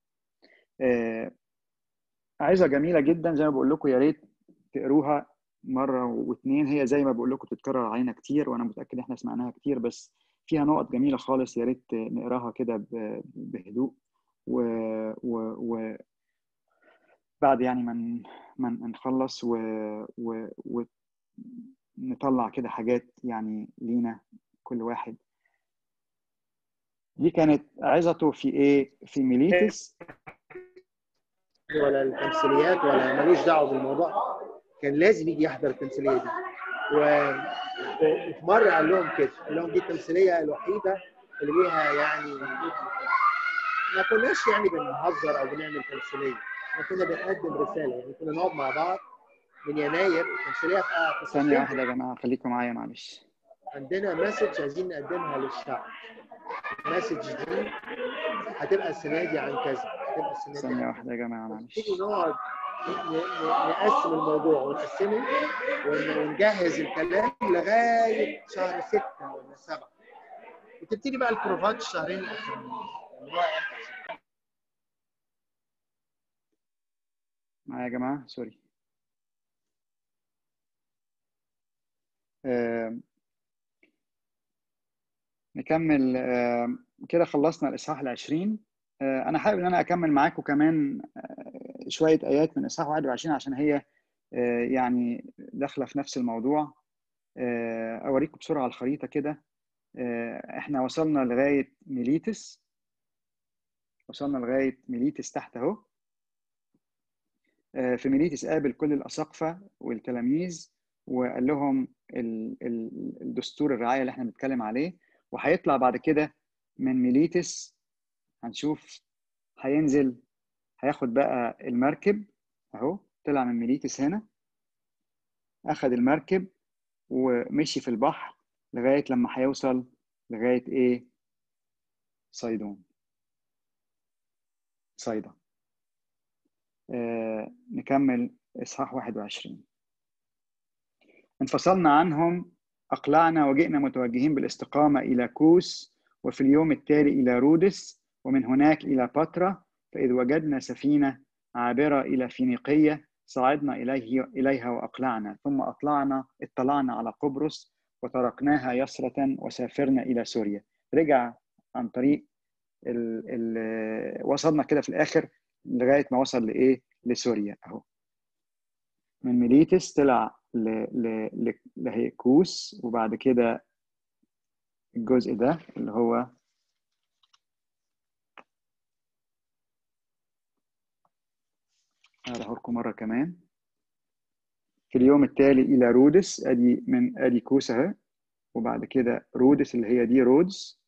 عايزه جميله جدا زي ما بقول لكم يا ريت تقروها مره واثنين هي زي ما بقول لك بتتكرر علينا كتير وانا متاكد احنا سمعناها كتير بس فيها نقط جميله خالص يا ريت نقراها كده بهدوء و, و... و... بعد يعني من من نخلص و... و... ونطلع كده حاجات يعني لينا كل واحد دي كانت عظته في ايه في ميليتس ولا التمثيليات ولا ملوش دعوه بالموضوع كان لازم يجي يحضر التمثيليه دي و... وفي مره قال لهم كده قال لهم دي التمثيليه الوحيده اللي ليها يعني ما كناش يعني بنهزر او بنعمل تمثيليه احنا كنا بنقدم رساله يعني كنا نقعد مع بعض من يناير التمثيليه في ثانيه واحده يا جماعه خليكم معايا معلش عندنا مسج عايزين نقدمها للشعب المسج دي هتبقى السنه دي عن كذا هتبقى السنه دي ثانيه واحده يا جماعه معلش نيجي نقعد نقسم الموضوع ونقسمه ونجهز الكلام لغايه شهر ستة ولا سبعة وتبتدي بقى البروفات الشهرين الاخرين معايا يا جماعه سوري آه نكمل آه كده خلصنا الاصحاح العشرين آه انا حابب ان انا اكمل معاكم كمان آه شويه ايات من اصحاح 21 عشان هي آه يعني داخله في نفس الموضوع آه اوريكم بسرعه الخريطه كده آه احنا وصلنا لغايه ميليتس وصلنا لغايه ميليتس تحت اهو آه في ميليتس قابل كل الاساقفه والتلاميذ وقال لهم الدستور الرعايه اللي احنا بنتكلم عليه وهيطلع بعد كده من ميليتس هنشوف هينزل هياخد بقى المركب اهو طلع من ميليتس هنا اخد المركب ومشي في البحر لغايه لما هيوصل لغايه ايه صيدون صيدا آه نكمل إصحاح 21 انفصلنا عنهم أقلعنا وجئنا متوجهين بالاستقامة إلى كوس وفي اليوم التالي إلى رودس ومن هناك إلى باترا فإذ وجدنا سفينة عابرة إلى فينيقية صعدنا إليه إليها وأقلعنا ثم أطلعنا اطلعنا على قبرص وتركناها يسرة وسافرنا إلى سوريا رجع عن طريق ال ال وصلنا كده في الآخر لغاية ما وصل لإيه لسوريا أهو من ميليتس طلع ل ل لهيكوس وبعد كده الجزء ده اللي هو هقراه لكم مرة كمان في اليوم التالي إلى رودس أدي من أدي كوس أهي وبعد كده رودس اللي هي دي رودز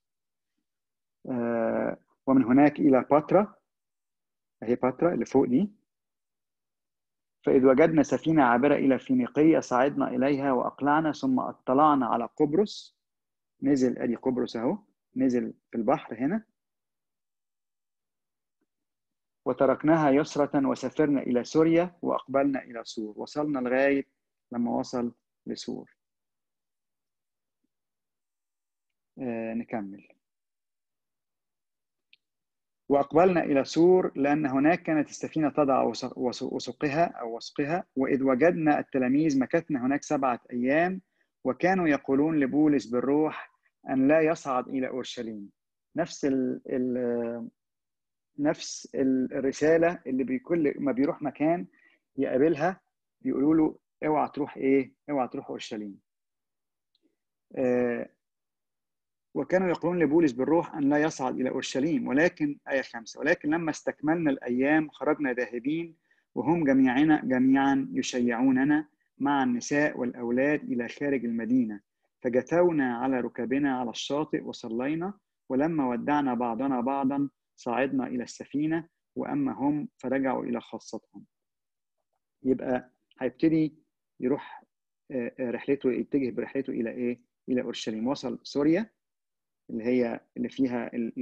آه ومن هناك إلى باترا أهي باترا اللي فوق دي فإذ وجدنا سفينة عابرة إلى فينيقية صعدنا إليها وأقلعنا ثم اطلعنا على قبرص نزل أدي قبرص أهو نزل في البحر هنا وتركناها يسرة وسافرنا إلى سوريا وأقبلنا إلى سور وصلنا لغاية لما وصل لسور آه نكمل وأقبلنا إلى سور لأن هناك كانت السفينة تضع وسقها أو وسقها وإذ وجدنا التلاميذ مكثنا هناك سبعة أيام وكانوا يقولون لبولس بالروح أن لا يصعد إلى أورشليم نفس ال ال نفس الرسالة اللي بكل ما بيروح مكان يقابلها بيقولوا له اوعى تروح ايه؟ اوعى تروح اورشليم. آه وكانوا يقولون لبولس بالروح ان لا يصعد الى اورشليم ولكن ايه خمسه ولكن لما استكملنا الايام خرجنا ذاهبين وهم جميعنا جميعا يشيعوننا مع النساء والاولاد الى خارج المدينه فجثونا على ركبنا على الشاطئ وصلينا ولما ودعنا بعضنا بعضا صعدنا الى السفينه واما هم فرجعوا الى خاصتهم يبقى هيبتدي يروح رحلته يتجه برحلته الى ايه الى اورشليم وصل سوريا اللي هي اللي فيها ال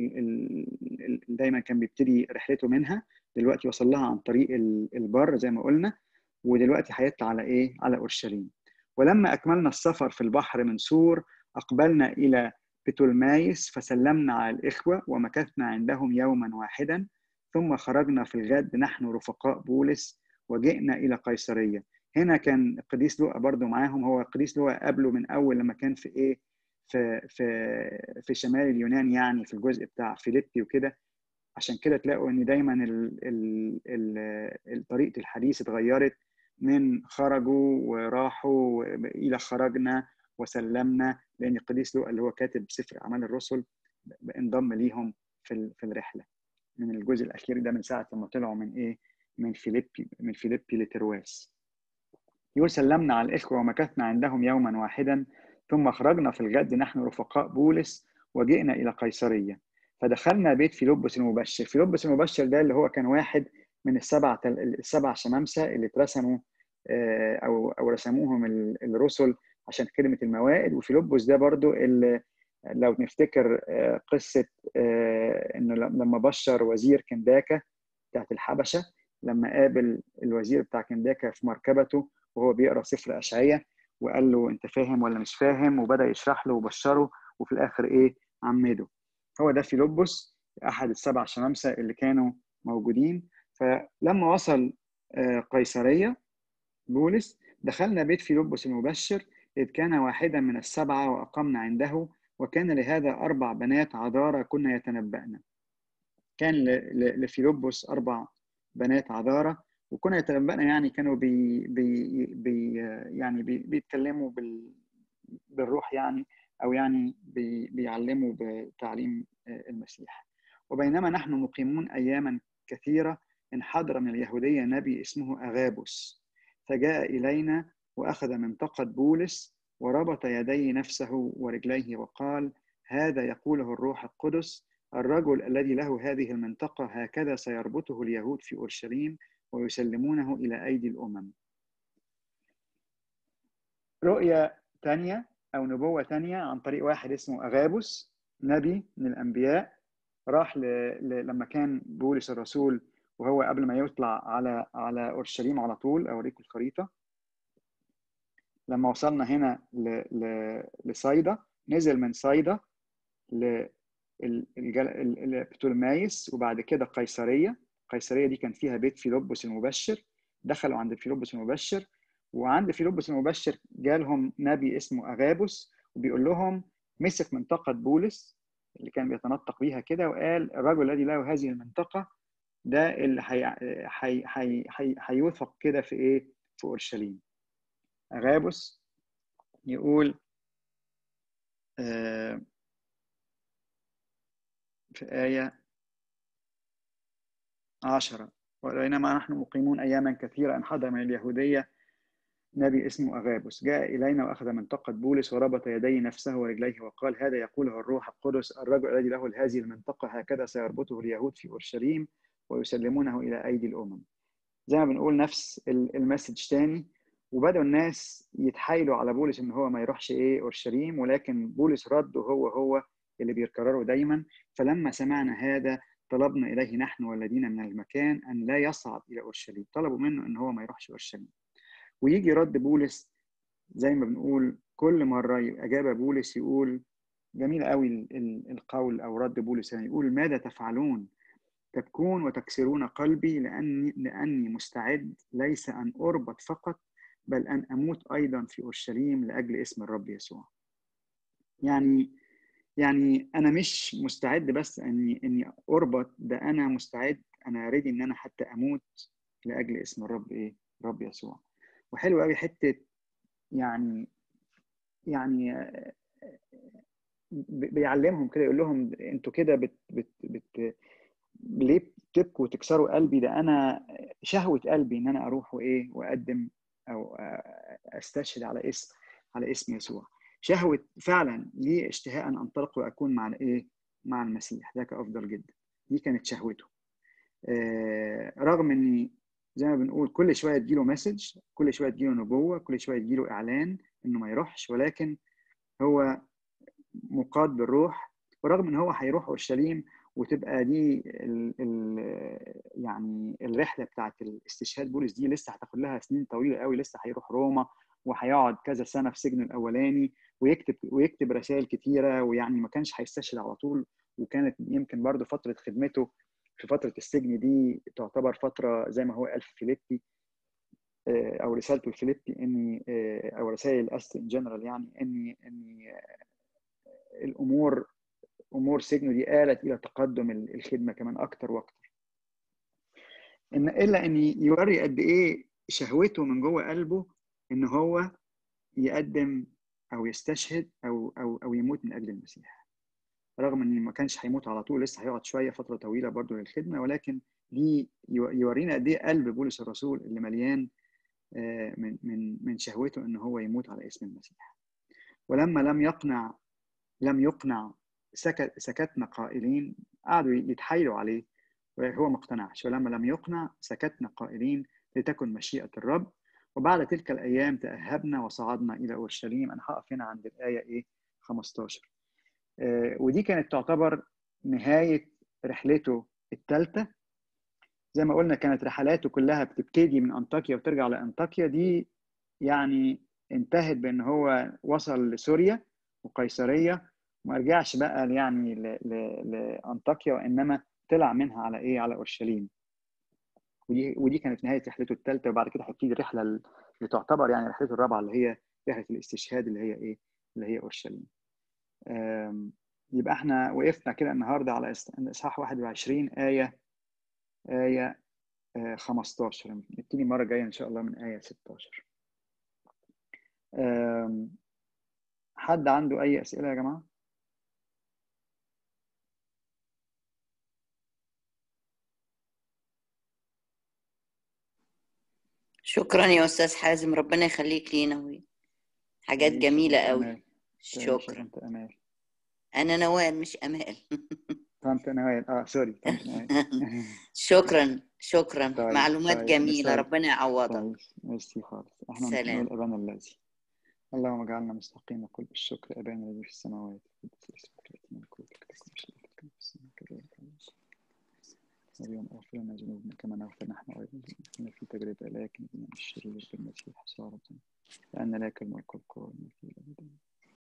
ال ال دايما كان بيبتدي رحلته منها دلوقتي وصل لها عن طريق البر زي ما قلنا ودلوقتي هيطلع على ايه على اورشليم ولما اكملنا السفر في البحر من سور اقبلنا الى بتولمايس فسلمنا على الإخوة ومكثنا عندهم يوما واحدا ثم خرجنا في الغد نحن رفقاء بولس وجئنا إلى قيصرية هنا كان القديس لوقا برضو معاهم هو القديس لوقا قبله من أول لما كان في إيه في في في شمال اليونان يعني في الجزء بتاع فيليبي وكده عشان كده تلاقوا ان دايما ال ال ال طريقه الحديث اتغيرت من خرجوا وراحوا الى خرجنا وسلمنا لان القديس لوقا اللي هو كاتب سفر اعمال الرسل انضم ليهم في في الرحله من الجزء الاخير ده من ساعه لما طلعوا من ايه من فيليبي من فيليبي لترواس يقول سلمنا على الاخوه ومكثنا عندهم يوما واحدا ثم خرجنا في الغد نحن رفقاء بولس وجئنا الى قيصريه فدخلنا بيت فيلبس المبشر فيلبس المبشر ده اللي هو كان واحد من السبع السبع شمامسه اللي اترسموا او او رسموهم الرسل عشان خدمه الموائد وفيلبس ده برضو اللي لو نفتكر قصه انه لما بشر وزير كنداكا بتاعت الحبشه لما قابل الوزير بتاع كنداكا في مركبته وهو بيقرا سفر اشعياء وقال له انت فاهم ولا مش فاهم وبدا يشرح له وبشره وفي الاخر ايه عمده هو ده فيلبس احد السبع شمامسه اللي كانوا موجودين فلما وصل قيصريه بولس دخلنا بيت فيلبس المبشر إذ كان واحدا من السبعة وأقمنا عنده وكان لهذا أربع بنات عذارى كنا يتنبأن كان لفيلبس أربع بنات عذارى وكنا يتنبأن يعني كانوا بي بي بي يعني بي بيتكلموا بال بالروح يعني أو يعني بي بيعلموا بتعليم المسيح وبينما نحن مقيمون أياما كثيرة انحدر من اليهودية نبي اسمه أغابوس فجاء إلينا وأخذ منطقة بولس وربط يدي نفسه ورجليه وقال هذا يقوله الروح القدس الرجل الذي له هذه المنطقة هكذا سيربطه اليهود في أورشليم ويسلمونه إلى أيدي الأمم رؤية تانية أو نبوة تانية عن طريق واحد اسمه أغابوس نبي من الأنبياء راح ل... ل... لما كان بولس الرسول وهو قبل ما يطلع على على اورشليم على طول اوريكم الخريطه لما وصلنا هنا ل... ل... لصيدا نزل من صيدا ل بتولمايس وبعد كده قيصريه قيصريه دي كان فيها بيت فيلبس المبشر دخلوا عند فيلبس المبشر وعند فيلبس المبشر جالهم نبي اسمه اغابوس وبيقول لهم مسك منطقه بولس اللي كان بيتنطق بيها كده وقال الرجل الذي له هذه المنطقه ده اللي هي هيوثق كده في ايه؟ في اورشليم. اغابوس يقول آه في آية عشرة وبينما نحن مقيمون أياما كثيرة أن حضر من اليهودية نبي اسمه أغابوس جاء إلينا وأخذ منطقة بولس وربط يديه نفسه ورجليه وقال هذا يقوله الروح القدس الرجل الذي له هذه المنطقة هكذا سيربطه اليهود في أورشليم ويسلمونه إلى أيدي الأمم زي ما بنقول نفس المسج تاني وبدأوا الناس يتحايلوا على بولس إن هو ما يروحش إيه أورشليم ولكن بولس رد هو هو اللي بيكرره دايما فلما سمعنا هذا طلبنا إليه نحن والذين من المكان أن لا يصعد إلى أورشليم طلبوا منه إن هو ما يروحش أورشليم ويجي رد بولس زي ما بنقول كل مرة أجاب بولس يقول جميل قوي القول أو رد بولس يعني يقول ماذا تفعلون تبكون وتكسرون قلبي لأني, لأني مستعد ليس أن أربط فقط بل أن أموت أيضا في أورشليم لأجل اسم الرب يسوع يعني يعني انا مش مستعد بس اني اني اربط ده انا مستعد انا ريدي ان انا حتى اموت لاجل اسم الرب ايه رب يسوع وحلو قوي حته يعني يعني بيعلمهم كده يقول لهم انتوا كده بت بت بت ليه بتبكوا وتكسروا قلبي ده انا شهوه قلبي ان انا اروح وايه واقدم او استشهد على اسم على اسم يسوع شهوه فعلا لي اشتهاء ان انطلق واكون مع الايه مع المسيح ذاك افضل جدا دي كانت شهوته آه رغم اني زي ما بنقول كل شويه تجيله مسج كل شويه تجيله نبوه كل شويه تجيله اعلان انه ما يروحش ولكن هو مقاد بالروح ورغم ان هو هيروح اورشليم وتبقى دي ال ال يعني الرحله بتاعت الاستشهاد بولس دي لسه هتاخد لها سنين طويله قوي لسه هيروح روما وهيقعد كذا سنه في سجنه الاولاني ويكتب ويكتب رسائل كتيره ويعني ما كانش هيستشهد على طول وكانت يمكن برضه فتره خدمته في فتره السجن دي تعتبر فتره زي ما هو قال في فيليبي او رسالته لفيليبي اني او رسائل اس ان جنرال يعني اني اني الامور امور سجنه دي آلت الى تقدم الخدمه كمان اكتر واكتر ان الا ان يوري قد ايه شهوته من جوه قلبه ان هو يقدم او يستشهد او او او يموت من اجل المسيح رغم ان ما كانش هيموت على طول لسه هيقعد شويه فتره طويله برضه للخدمه ولكن دي يورينا قد ايه قلب بولس الرسول اللي مليان من من من شهوته ان هو يموت على اسم المسيح ولما لم يقنع لم يقنع سكت سكتنا قائلين قعدوا يتحايلوا عليه وهو ما اقتنعش ولما لم يقنع سكتنا قائلين لتكن مشيئه الرب وبعد تلك الايام تاهبنا وصعدنا الى اورشليم انا هقف هنا عند الايه ايه 15 آه ودي كانت تعتبر نهايه رحلته الثالثه زي ما قلنا كانت رحلاته كلها بتبتدي من انطاكيا وترجع لانطاكيا دي يعني انتهت بان هو وصل لسوريا وقيصريه وما رجعش بقى يعني لانطاكيا وانما طلع منها على ايه على اورشليم ودي ودي كانت نهايه رحلته الثالثه وبعد كده هتبتدي الرحله اللي تعتبر يعني رحلته الرابعه اللي هي رحله الاستشهاد اللي هي ايه اللي هي اورشليم يبقى احنا وقفنا كده النهارده على اصحاح 21 ايه ايه 15 نبتدي المره الجايه ان شاء الله من ايه 16 حد عنده اي اسئله يا جماعه شكرا يا استاذ حازم ربنا يخليك لينا حاجات جميله قوي شكرا انت امال انا نوال مش امال طنط نوال اه سوري طنط نوال شكرا شكرا طيب، معلومات طيب، جميله طيب. ربنا يعوضك طيب ميرسي خالص احنا سلام. نقول ابانا الذي اللهم اجعلنا مستحقين كل بالشكر ابانا الذي في السماوات قدس اسمك ياتي ملكوتك تكن مشيئتك كما في السماء كذلك اليوم اغفر لنا ذنوبنا كما نغفر نحن ايضا لنا في تجربه لكن من الشرير بالمسيح صارت لان لك الملك والقوه والملك الى